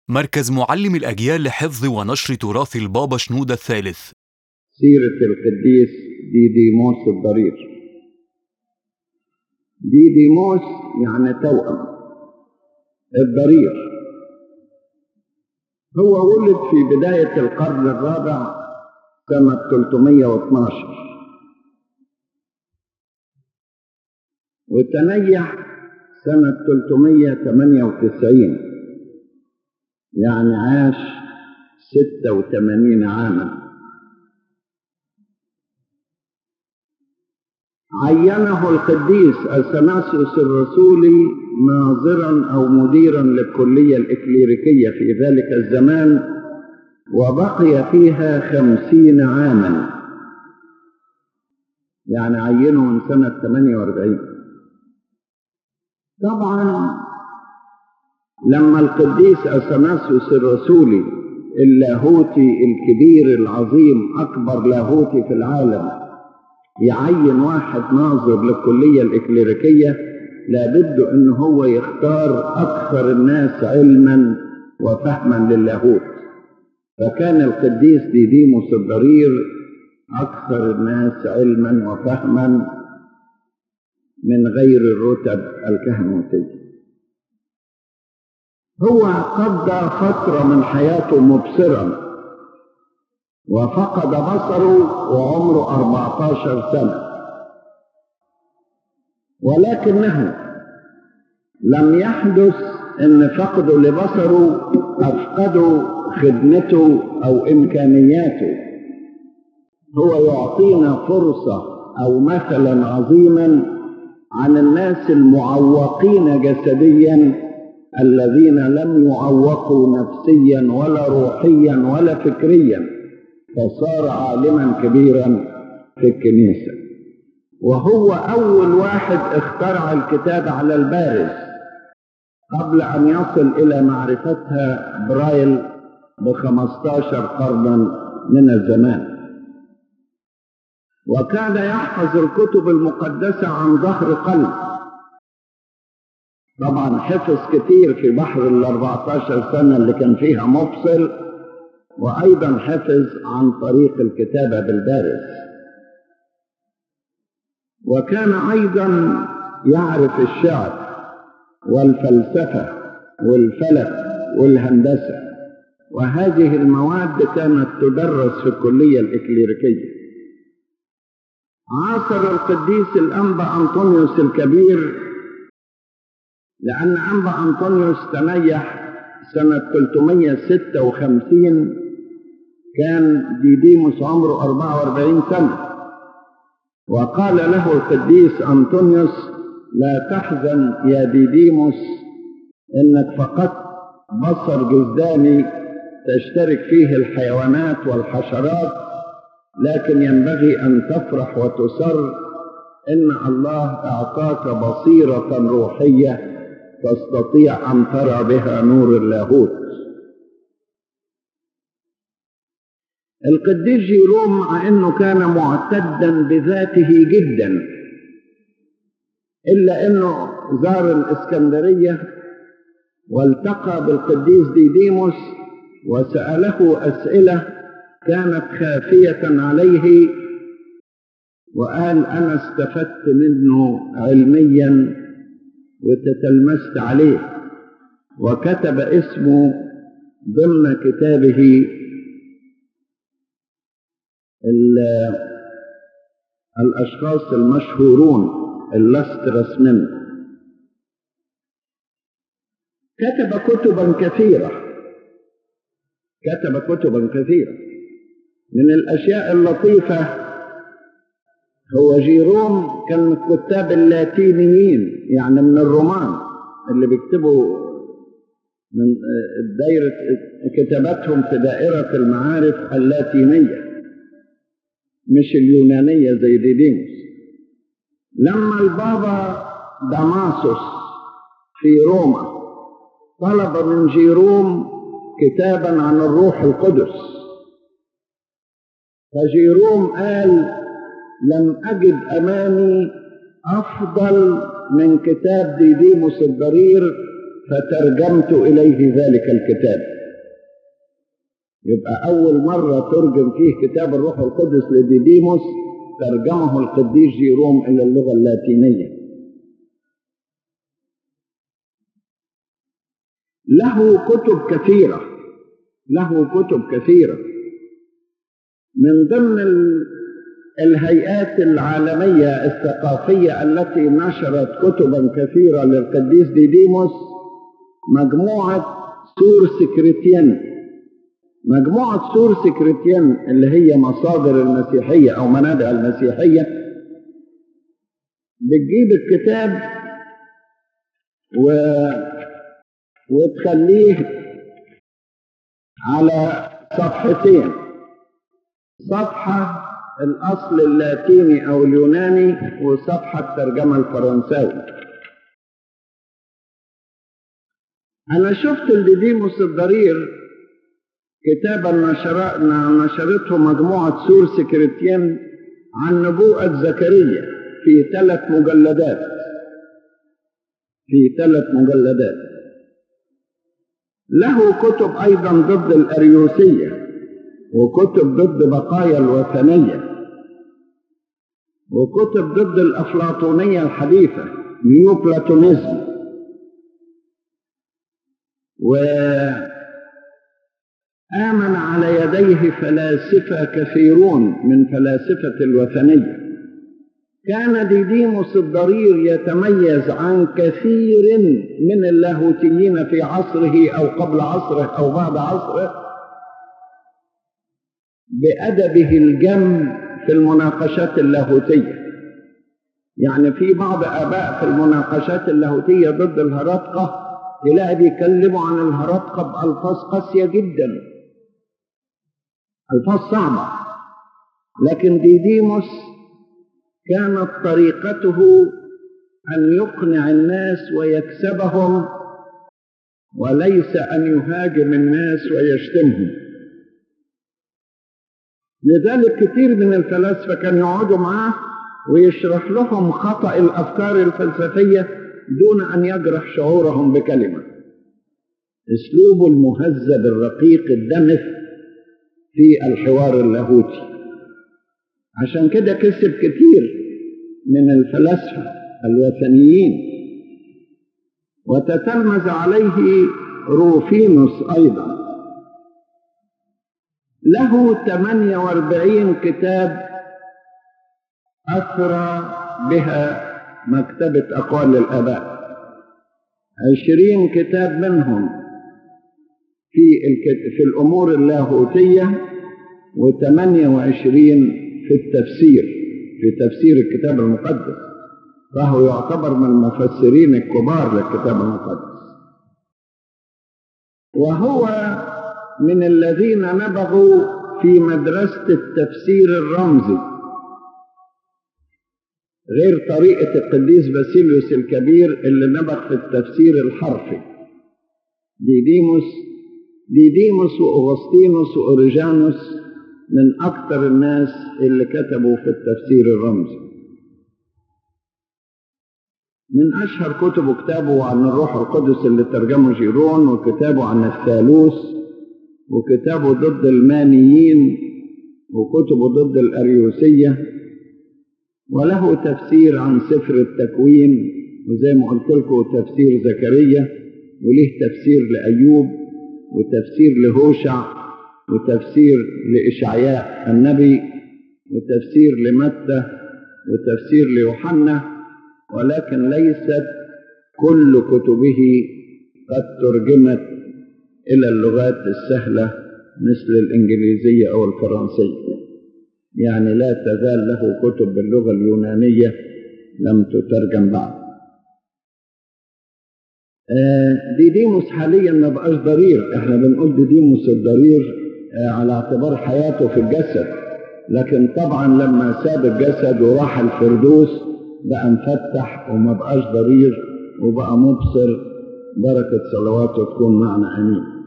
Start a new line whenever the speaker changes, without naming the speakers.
مركز معلم الأجيال لحفظ ونشر تراث البابا شنودة الثالث
سيرة القديس ديديموس الضرير ديديموس يعني توأم الضرير هو ولد في بداية القرن الرابع سنة 312 وتنيح سنة 398 يعني عاش 86 عاما عينه القديس اثناسيوس الرسولي ناظرا او مديرا للكليه الاكليريكيه في ذلك الزمان وبقي فيها خمسين عاما يعني عينه من سنة 48 طبعا لما القديس اثناسيوس الرسولي اللاهوتي الكبير العظيم اكبر لاهوتي في العالم يعين واحد ناظر للكلية الإكليريكية لابد أن هو يختار أكثر الناس علما وفهما للاهوت فكان القديس ديديموس الضرير أكثر الناس علما وفهما من غير الرتب الكهنوتية هو قضى فترة من حياته مبصرا وفقد بصره وعمره 14 سنة ولكنه لم يحدث ان فقده لبصره افقده خدمته او امكانياته هو يعطينا فرصة او مثلا عظيما عن الناس المعوقين جسديا الذين لم يعوقوا نفسيا ولا روحيا ولا فكريا فصار عالما كبيرا في الكنيسة وهو أول واحد اخترع الكتاب على البارز قبل أن يصل إلى معرفتها برايل بخمستاشر قرنا من الزمان وكان يحفظ الكتب المقدسة عن ظهر قلب طبعا حفظ كتير في بحر الأربعتاشر سنة اللي كان فيها مفصل وأيضا حفظ عن طريق الكتابة بالبارز وكان أيضا يعرف الشعر والفلسفة والفلك والهندسة وهذه المواد كانت تدرس في الكلية الإكليريكية عاصر القديس الأنبا أنطونيوس الكبير لأن أنبا أنطونيوس تنيح سنة 356 كان ديديموس عمره 44 سنة وقال له القديس أنطونيوس لا تحزن يا ديديموس إنك فقدت بصر جزداني تشترك فيه الحيوانات والحشرات لكن ينبغي أن تفرح وتسر إن الله أعطاك بصيرة روحية تستطيع أن ترى بها نور اللاهوت القديس جيروم مع أنه كان معتدا بذاته جدا إلا أنه زار الإسكندرية والتقى بالقديس ديديموس وسأله أسئلة كانت خافية عليه وقال أنا استفدت منه علميا وتتلمست عليه وكتب اسمه ضمن كتابه الأشخاص المشهورون اللسترس منه كتب كتبا كثيرة كتب كتبا كثيرة من الأشياء اللطيفة هو جيروم كان من الكتاب اللاتينيين يعني من الرومان اللي بيكتبوا من دائرة كتاباتهم في دائرة المعارف اللاتينية مش اليونانية زي ديديموس لما البابا داماسوس في روما طلب من جيروم كتابا عن الروح القدس فجيروم قال لم أجد أمامي أفضل من كتاب ديديموس الضرير فترجمت إليه ذلك الكتاب يبقى أول مرة ترجم فيه كتاب الروح القدس لديديموس ترجمه القديس جيروم إلى اللغة اللاتينية له كتب كثيرة له كتب كثيرة من ضمن الهيئات العالمية الثقافية التي نشرت كتبا كثيرة للقديس ديديموس مجموعة سور سكرتين مجموعة سور سكرتين اللي هي مصادر المسيحية أو منابع المسيحية بتجيب الكتاب و... وتخليه على صفحتين صفحة الأصل اللاتيني أو اليوناني وصفحة الترجمة الفرنساوي أنا شفت لديموس الضرير كتابا نشرته مجموعة سور سكرتين عن نبوءة زكريا في ثلاث مجلدات في ثلاث مجلدات له كتب أيضا ضد الأريوسية وكتب ضد بقايا الوثنية وكتب ضد الأفلاطونية الحديثة نيو بلاتونيزم وآمن على يديه فلاسفة كثيرون من فلاسفة الوثنية كان ديديموس الضرير يتميز عن كثير من اللاهوتيين في عصره أو قبل عصره أو بعد عصره بأدبه الجم في المناقشات اللاهوتية يعني في بعض آباء في المناقشات اللاهوتية ضد الهرطقة تلاقي بيتكلموا عن الهرطقة بألفاظ قاسية جدا ألفاظ صعبة لكن ديديموس كانت طريقته أن يقنع الناس ويكسبهم وليس أن يهاجم الناس ويشتمهم لذلك كثير من الفلاسفة كانوا يقعدوا معاه ويشرح لهم خطأ الأفكار الفلسفية دون أن يجرح شعورهم بكلمة أسلوبه المهذب الرقيق الدمث في الحوار اللاهوتي عشان كده كسب كتير من الفلاسفة الوثنيين وتتلمذ عليه روفينوس أيضا له 48 كتاب أثرى بها مكتبة أقوال الآباء عشرين كتاب منهم في الكت... في الأمور اللاهوتية وثمانية وعشرين في التفسير في تفسير الكتاب المقدس فهو يعتبر من المفسرين الكبار للكتاب المقدس وهو من الذين نبغوا في مدرسة التفسير الرمزي غير طريقة القديس باسيليوس الكبير اللي نبغ في التفسير الحرفي ديديموس ديديموس وأغسطينوس وأوريجانوس من أكثر الناس اللي كتبوا في التفسير الرمزي من أشهر كتبه كتابه عن الروح القدس اللي ترجمه جيرون وكتابه عن الثالوث وكتابه ضد المانيين وكتبه ضد الأريوسية وله تفسير عن سفر التكوين وزي ما قلت لكم تفسير زكريا وليه تفسير لأيوب وتفسير لهوشع وتفسير لإشعياء النبي وتفسير لمتى وتفسير ليوحنا ولكن ليست كل كتبه قد ترجمت إلى اللغات السهلة مثل الإنجليزية أو الفرنسية يعني لا تزال له كتب باللغة اليونانية لم تترجم بعد ديديموس حاليا ما بقاش ضرير احنا بنقول ديديموس الضرير على اعتبار حياته في الجسد لكن طبعا لما ساب الجسد وراح الفردوس بقى مفتح وما بقاش ضرير وبقى مبصر بركة صلواته تكون معنا امين